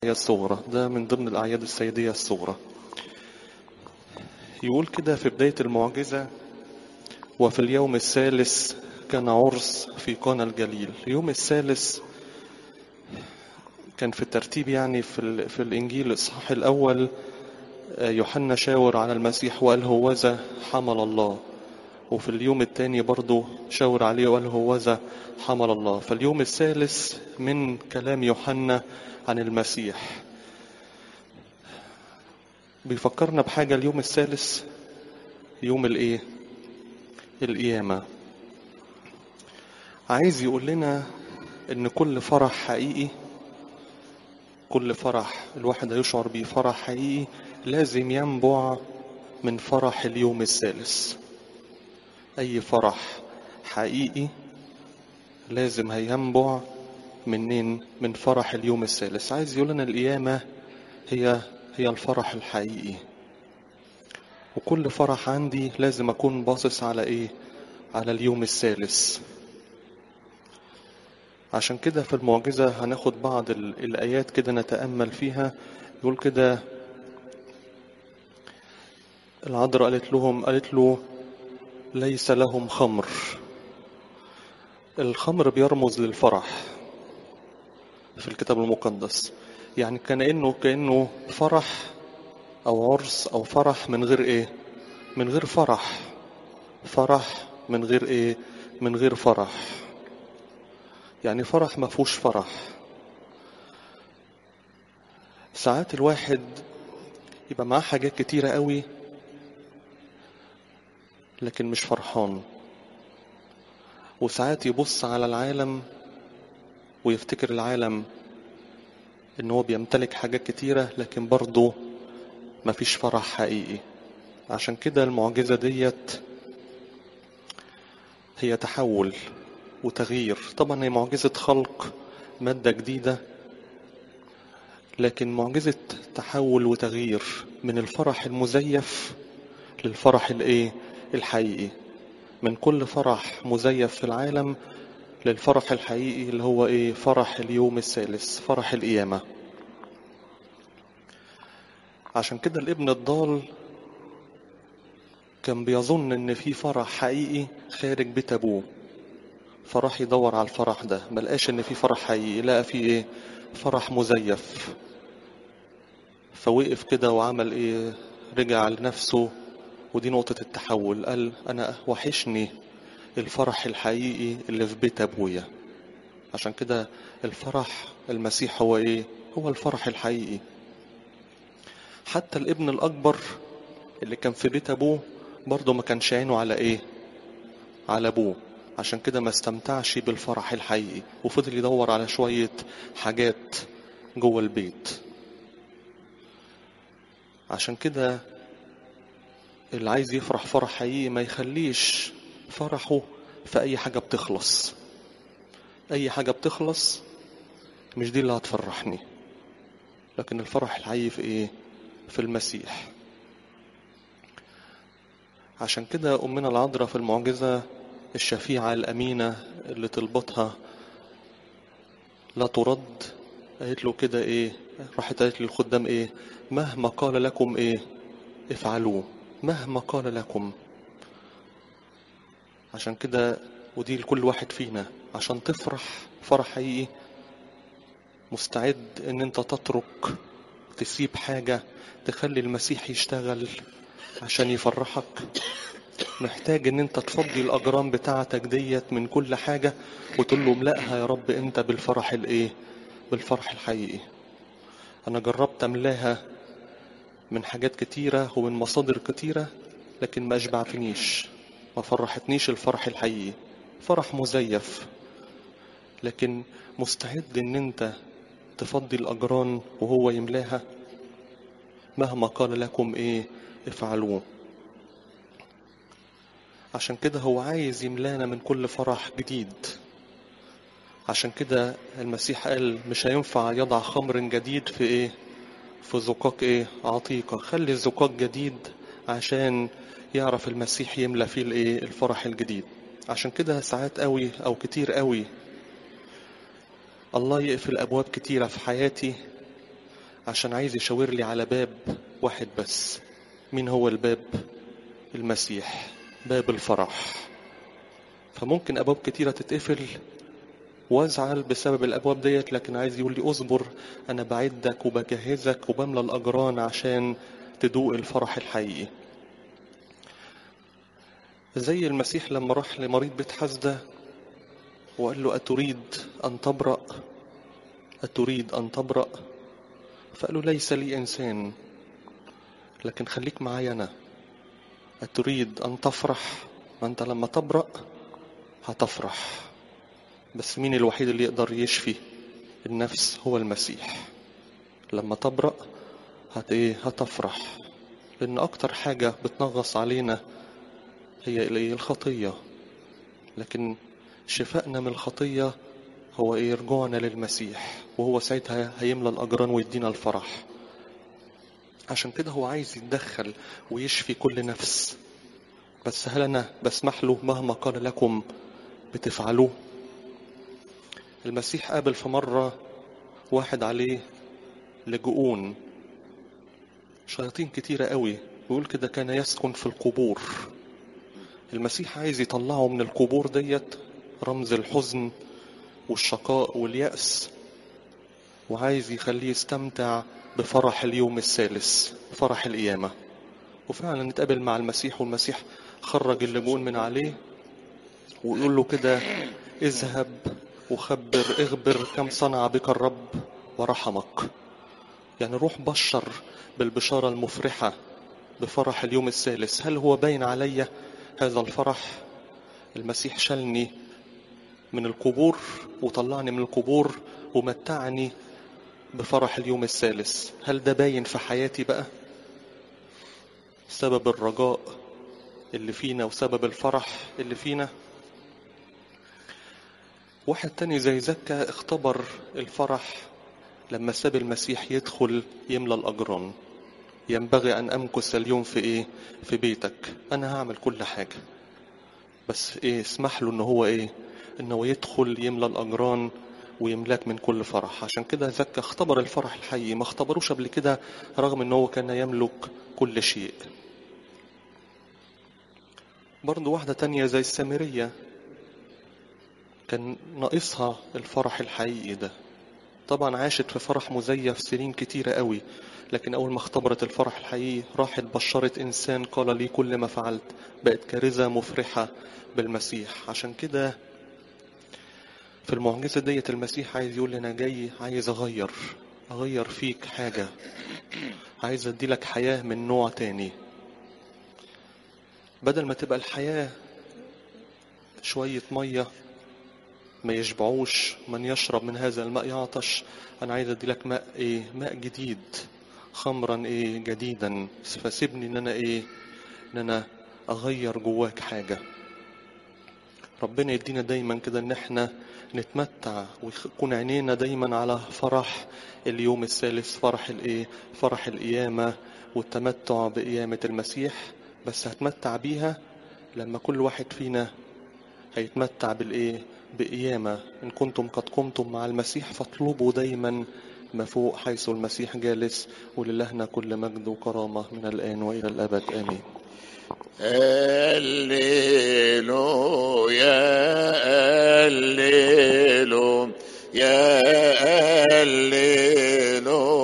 الصغرى ده من ضمن الأعياد السيدية الصغرى يقول كده في بداية المعجزة وفي اليوم الثالث كان عرس في قانا الجليل اليوم الثالث كان في الترتيب يعني في, ال- في الإنجيل الإصحاح الأول آه، يوحنا شاور على المسيح وقال هوذا حمل الله وفي اليوم الثاني برضه شاور عليه وقال هوذا حمل الله فاليوم الثالث من كلام يوحنا عن المسيح بيفكرنا بحاجة اليوم الثالث يوم الايه القيامة عايز يقول لنا ان كل فرح حقيقي كل فرح الواحد هيشعر بيه فرح حقيقي لازم ينبع من فرح اليوم الثالث اي فرح حقيقي لازم هينبع منين من فرح اليوم الثالث عايز يقول لنا القيامة هي هي الفرح الحقيقي وكل فرح عندي لازم اكون باصص على ايه على اليوم الثالث عشان كده في المعجزة هناخد بعض ال- الآيات كده نتأمل فيها يقول كده العذراء قالت لهم قالت له ليس لهم خمر الخمر بيرمز للفرح في الكتاب المقدس يعني كأنه كأنه فرح أو عرس أو فرح من غير إيه من غير فرح فرح من غير إيه من غير فرح يعني فرح ما فيهوش فرح ساعات الواحد يبقى معاه حاجات كتيرة قوي لكن مش فرحان وساعات يبص على العالم ويفتكر العالم ان هو بيمتلك حاجات كتيرة لكن برضه مفيش فرح حقيقي عشان كده المعجزة ديت هي تحول وتغيير طبعا هي معجزة خلق مادة جديدة لكن معجزة تحول وتغيير من الفرح المزيف للفرح الايه الحقيقي من كل فرح مزيف في العالم للفرح الحقيقي اللي هو ايه فرح اليوم الثالث فرح القيامة عشان كده الابن الضال كان بيظن ان في فرح حقيقي خارج بيت ابوه فراح يدور على الفرح ده ملقاش ان في فرح حقيقي لقى في ايه فرح مزيف فوقف كده وعمل ايه رجع لنفسه ودي نقطة التحول قال انا وحشني الفرح الحقيقي اللي في بيت ابويا عشان كده الفرح المسيح هو ايه هو الفرح الحقيقي حتى الابن الاكبر اللي كان في بيت ابوه برضه ما كانش عينه على ايه على ابوه عشان كده ما استمتعش بالفرح الحقيقي وفضل يدور على شوية حاجات جوه البيت عشان كده اللي عايز يفرح فرح حقيقي ما يخليش فرحه في اي حاجة بتخلص اي حاجة بتخلص مش دي اللي هتفرحني لكن الفرح الحقيقي في ايه في المسيح عشان كده أمنا العذراء في المعجزة الشفيعة الأمينة اللي طلبتها لا ترد قالت له كده إيه راحت قالت للخدام إيه مهما قال لكم إيه افعلوه مهما قال لكم عشان كده ودي لكل واحد فينا عشان تفرح فرح حقيقي مستعد ان انت تترك تسيب حاجة تخلي المسيح يشتغل عشان يفرحك محتاج ان انت تفضي الاجرام بتاعتك ديت من كل حاجة وتقول له املأها يا رب انت بالفرح الايه بالفرح الحقيقي انا جربت املاها من حاجات كتيرة ومن مصادر كتيرة لكن ما اشبعتنيش ما فرحتنيش الفرح الحقيقي فرح مزيف لكن مستعد ان انت تفضي الاجران وهو يملاها مهما قال لكم ايه افعلوه عشان كده هو عايز يملانا من كل فرح جديد عشان كده المسيح قال مش هينفع يضع خمر جديد في ايه في زقاق ايه عتيقة خلي الزقاق جديد عشان يعرف المسيح يملى فيه الايه الفرح الجديد عشان كده ساعات قوي او كتير قوي الله يقفل ابواب كتيرة في حياتي عشان عايز يشاور لي على باب واحد بس مين هو الباب المسيح باب الفرح فممكن ابواب كتيره تتقفل وازعل بسبب الابواب ديت لكن عايز يقول لي اصبر انا بعدك وبجهزك وبملى الاجران عشان تدوق الفرح الحقيقي زي المسيح لما راح لمريض بيت حسده وقال له اتريد ان تبرأ اتريد ان تبرأ فقال له ليس لي انسان لكن خليك معايا انا اتريد ان تفرح ما انت لما تبرأ هتفرح بس مين الوحيد اللي يقدر يشفي النفس هو المسيح لما تبرأ هت ايه هتفرح لان اكتر حاجة بتنغص علينا هي الايه الخطية لكن شفائنا من الخطية هو ايه رجوعنا للمسيح وهو ساعتها هيملى الاجران ويدينا الفرح عشان كده هو عايز يتدخل ويشفي كل نفس بس هل انا بسمح له مهما قال لكم بتفعلوه المسيح قابل في مرة واحد عليه لجؤون شياطين كتيرة قوي ويقول كده كان يسكن في القبور المسيح عايز يطلعه من القبور ديت رمز الحزن والشقاء واليأس وعايز يخليه يستمتع بفرح اليوم الثالث فرح القيامة وفعلا نتقابل مع المسيح والمسيح خرج اللجون من عليه ويقول له كده اذهب وخبر اخبر كم صنع بك الرب ورحمك يعني روح بشر بالبشارة المفرحة بفرح اليوم الثالث هل هو باين علي هذا الفرح المسيح شلني من القبور وطلعني من القبور ومتعني بفرح اليوم الثالث هل ده باين في حياتي بقى سبب الرجاء اللي فينا وسبب الفرح اللي فينا واحد تاني زي زكا اختبر الفرح لما ساب المسيح يدخل يملى الأجران ينبغي أن أمكث اليوم في إيه في بيتك أنا هعمل كل حاجة بس إيه اسمح له إن هو إيه إنه يدخل يملى الأجران ويملاك من كل فرح عشان كده زكا اختبر الفرح الحقيقي ما اختبروش قبل كده رغم إن هو كان يملك كل شيء برضه واحدة تانية زي السامرية كان ناقصها الفرح الحقيقي ده طبعا عاشت في فرح مزيف سنين كتيرة قوي لكن أول ما اختبرت الفرح الحقيقي راحت بشرت إنسان قال لي كل ما فعلت بقت كارثة مفرحة بالمسيح عشان كده في المعجزة ديت المسيح عايز يقول أنا جاي عايز أغير أغير فيك حاجة عايز أديلك حياة من نوع تاني بدل ما تبقى الحياة شوية مية ما يشبعوش من يشرب من هذا الماء يعطش انا عايز ادي لك ماء ايه ماء جديد خمرا ايه جديدا فسيبني ان انا ايه ان انا اغير جواك حاجة ربنا يدينا دايما كده ان احنا نتمتع ويكون عينينا دايما على فرح اليوم الثالث فرح الايه فرح القيامة والتمتع بقيامة المسيح بس هتمتع بيها لما كل واحد فينا هيتمتع بالايه بقيامة إن كنتم قد قمتم مع المسيح فاطلبوا دايما ما فوق حيث المسيح جالس وللهنا كل مجد وكرامة من الآن وإلى الأبد آمين هللويا هللويا هللويا